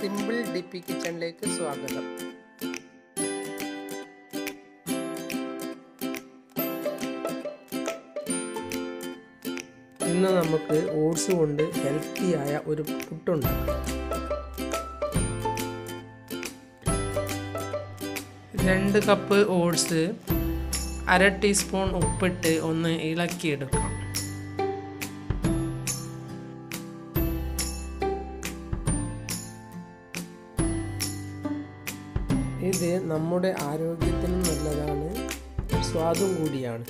simple D P കിച്ചണിലേക്ക് സ്വാഗതം ഇന്ന് നമുക്ക് ഓട്സ് കൊണ്ട് ഹെൽത്തിയായ ഒരു പുട്ടുണ്ടാക്കാം രണ്ട് കപ്പ് ഓട്സ് അര ടീസ്പൂൺ ഉപ്പിട്ട് ഒന്ന് ഇളക്കിയെടുക്കാം ഇത് നമ്മുടെ ആരോഗ്യത്തിനും നല്ലതാണ് സ്വാദും കൂടിയാണ്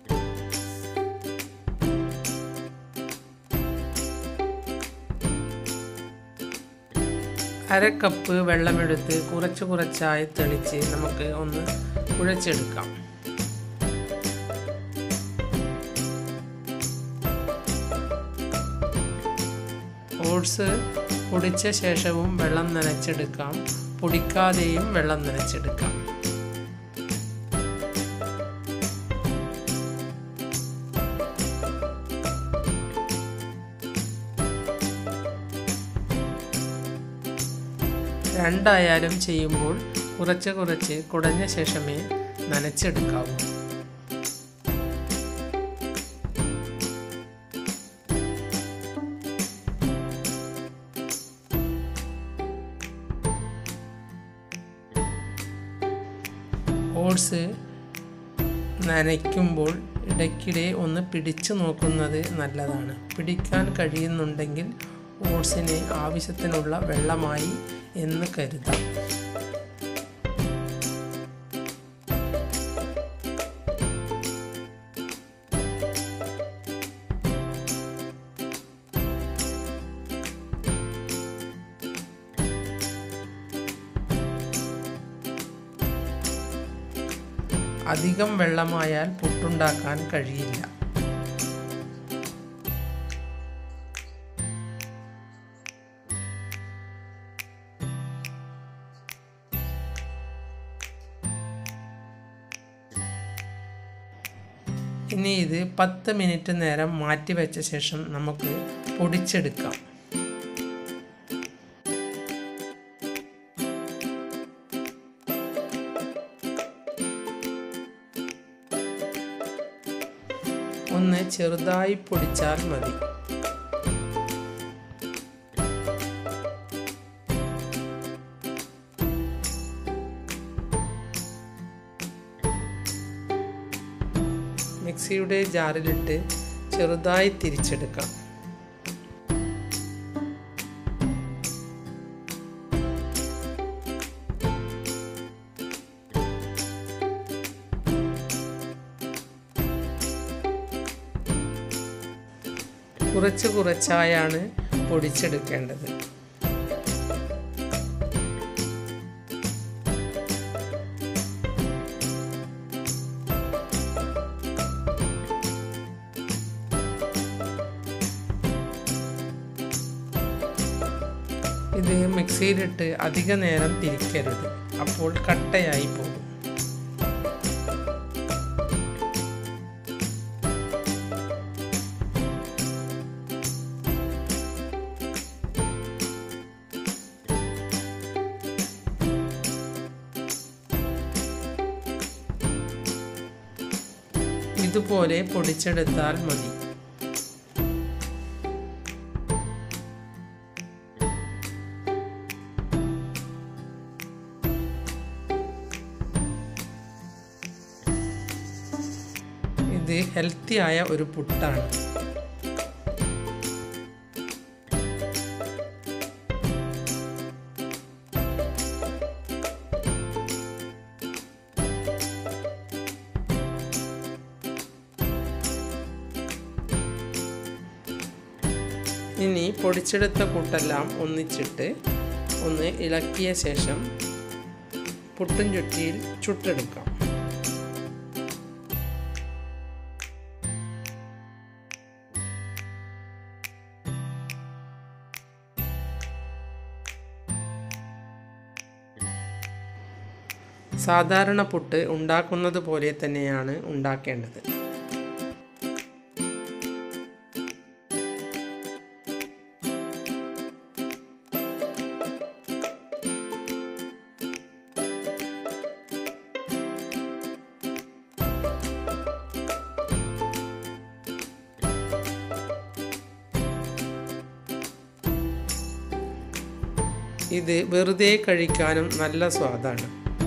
അര കപ്പ് വെള്ളമെടുത്ത് കുറച്ച് കുറച്ചായി തെളിച്ച് നമുക്ക് ഒന്ന് കുഴച്ചെടുക്കാം ഓട്സ് പൊടിച്ച ശേഷവും വെള്ളം നനച്ചെടുക്കാം പൊടിക്കാതെയും വെള്ളം നനച്ചെടുക്കാം രണ്ടായാലും ചെയ്യുമ്പോൾ കുറച്ച് കുറച്ച് കുടഞ്ഞ ശേഷമേ നനച്ചെടുക്കാവൂ ഓട്സ് നനയ്ക്കുമ്പോൾ ഇടയ്ക്കിടെ ഒന്ന് പിടിച്ചു നോക്കുന്നത് നല്ലതാണ് പിടിക്കാൻ കഴിയുന്നുണ്ടെങ്കിൽ ഓട്സിന് ആവശ്യത്തിനുള്ള വെള്ളമായി എന്ന് കരുതാം അധികം വെള്ളമായാൽ പുട്ടുണ്ടാക്കാൻ കഴിയില്ല ഇനി ഇത് പത്ത് മിനിറ്റ് നേരം മാറ്റി വെച്ച ശേഷം നമുക്ക് പൊടിച്ചെടുക്കാം ഒന്ന് ചെറുതായി പൊടിച്ചാൽ മതി മിക്സിയുടെ ജാറിലിട്ട് ചെറുതായി തിരിച്ചെടുക്കാം കുറച്ച് കുറച്ചായാണ് പൊടിച്ചെടുക്കേണ്ടത് ഇത് മിക്സിയിലിട്ട് അധിക നേരം തിരിക്കരുത് അപ്പോൾ കട്ടയായി പോകും ഇതുപോലെ പൊടിച്ചെടുത്താൽ മതി ഇത് ഹെൽത്തിയായ ഒരു പുട്ടാണ് ഇനി പൊടിച്ചെടുത്ത കൂട്ടെല്ലാം ഒന്നിച്ചിട്ട് ഒന്ന് ഇളക്കിയ ശേഷം പുട്ടും ചുറ്റിയിൽ ചുട്ടെടുക്കാം സാധാരണ പുട്ട് ഉണ്ടാക്കുന്നത് പോലെ തന്നെയാണ് ഉണ്ടാക്കേണ്ടത് ഇത് വെറുതെ കഴിക്കാനും നല്ല സ്വാദാണ്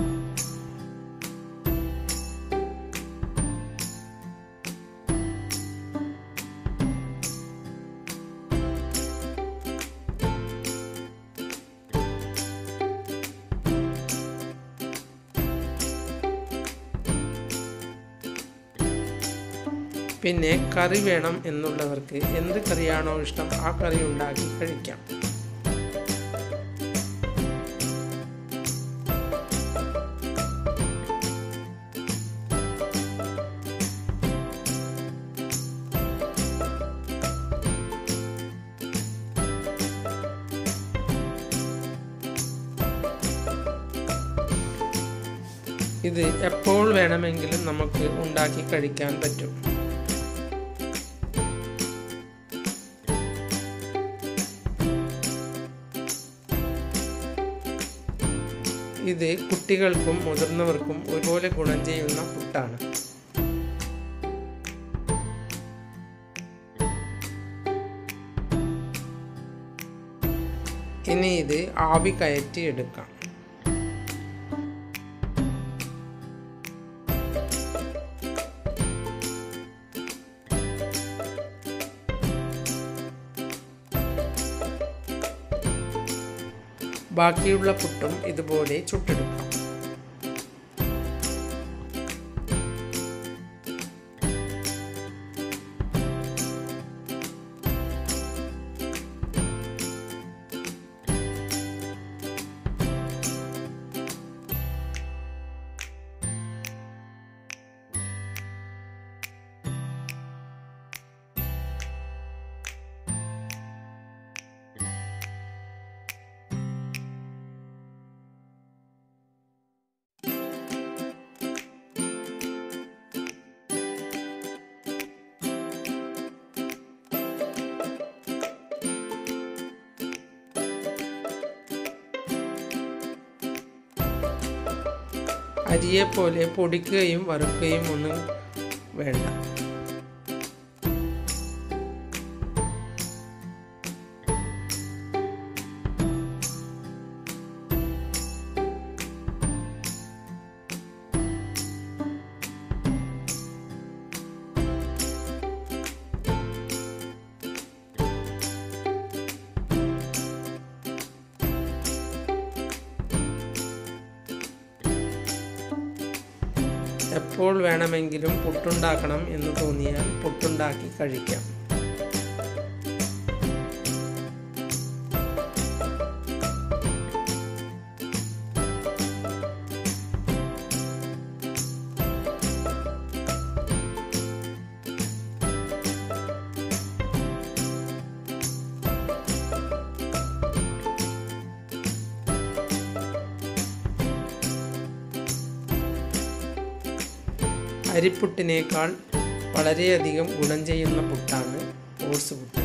പിന്നെ കറി വേണം എന്നുള്ളവർക്ക് എന്ത് കറിയാണോ ഇഷ്ടം ആ കറി ഉണ്ടാക്കി കഴിക്കാം ഇത് എപ്പോൾ വേണമെങ്കിലും നമുക്ക് ഉണ്ടാക്കി കഴിക്കാൻ പറ്റും ഇത് കുട്ടികൾക്കും മുതിർന്നവർക്കും ഒരുപോലെ ഗുണം ചെയ്യുന്ന ഫുഡാണ് ഇനി ഇത് ആവി കയറ്റി എടുക്കാം ബാക്കിയുള്ള പുട്ടും ഇതുപോലെ ചുട്ടെടുക്കാം അരിയെപ്പോലെ പൊടിക്കുകയും വറുക്കുകയും ഒന്നും വേണ്ട എപ്പോൾ വേണമെങ്കിലും പുട്ടുണ്ടാക്കണം എന്ന് തോന്നിയാൽ പുട്ടുണ്ടാക്കി കഴിക്കാം അരിപ്പുട്ടിനേക്കാൾ വളരെയധികം ഗുണം ചെയ്യുന്ന പുട്ടാണ് ഓട്സ് പുട്ട്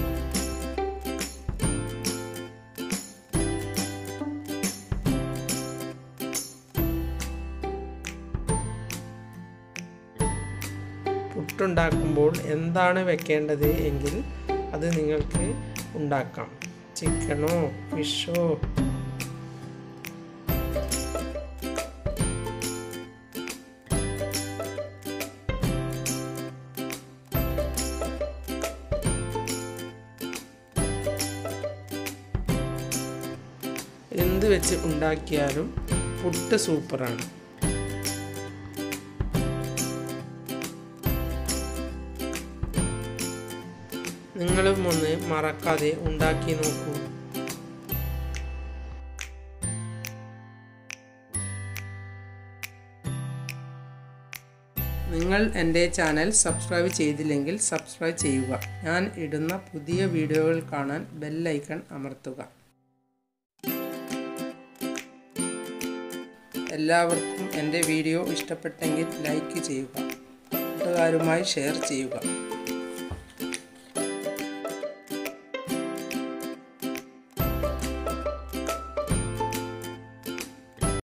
പുട്ടുണ്ടാക്കുമ്പോൾ എന്താണ് വെക്കേണ്ടത് എങ്കിൽ അത് നിങ്ങൾക്ക് ഉണ്ടാക്കാം ചിക്കനോ ഫിഷോ എന്ത് വെച്ച് ഉണ്ടാക്കിയാലും പുട്ട് സൂപ്പറാണ് നിങ്ങളും ഒന്ന് മറക്കാതെ ഉണ്ടാക്കി നോക്കൂ നിങ്ങൾ എൻ്റെ ചാനൽ സബ്സ്ക്രൈബ് ചെയ്തില്ലെങ്കിൽ സബ്സ്ക്രൈബ് ചെയ്യുക ഞാൻ ഇടുന്ന പുതിയ വീഡിയോകൾ കാണാൻ ബെല്ലൈക്കൺ അമർത്തുക എല്ലാവർക്കും എൻ്റെ വീഡിയോ ഇഷ്ടപ്പെട്ടെങ്കിൽ ലൈക്ക് ചെയ്യുക കൂട്ടുകാരുമായി ഷെയർ ചെയ്യുക